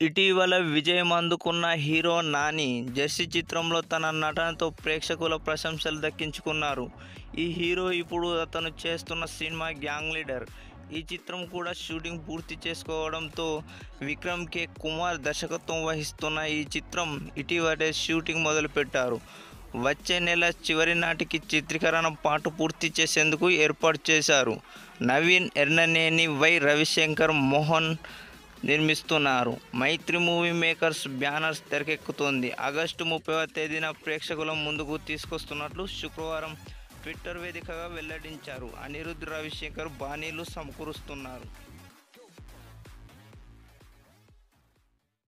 ఇటీవల విజయం అందుకున్న హీరో నాని జెర్సీ చిత్రంలో తన నటనతో ప్రేక్షకుల ప్రశంసలు దక్కించుకున్నారు ఈ హీరో ఇప్పుడు అతను చేస్తున్న సినిమా గ్యాంగ్ లీడర్ ఈ చిత్రం కూడా షూటింగ్ పూర్తి చేసుకోవడంతో విక్రమ్ కే కుమార్ దర్శకత్వం వహిస్తున్న ఈ చిత్రం ఇటీవలే షూటింగ్ మొదలుపెట్టారు వచ్చే నెల చివరి నాటికి చిత్రీకరణ పాటు పూర్తి చేసేందుకు ఏర్పాటు చేశారు నవీన్ ఎర్ననేని వై రవిశంకర్ మోహన్ నిర్మిస్తున్నారు మైత్రి మూవీ మేకర్స్ బ్యానర్స్ తెరకెక్కుతోంది ఆగస్టు ముప్పైవ తేదీన ప్రేక్షకుల ముందుకు తీసుకొస్తున్నట్లు శుక్రవారం ట్విట్టర్ వేదికగా వెల్లడించారు అనిరుద్ధ్ రవిశంకర్ బాణీలు సమకూరుస్తున్నారు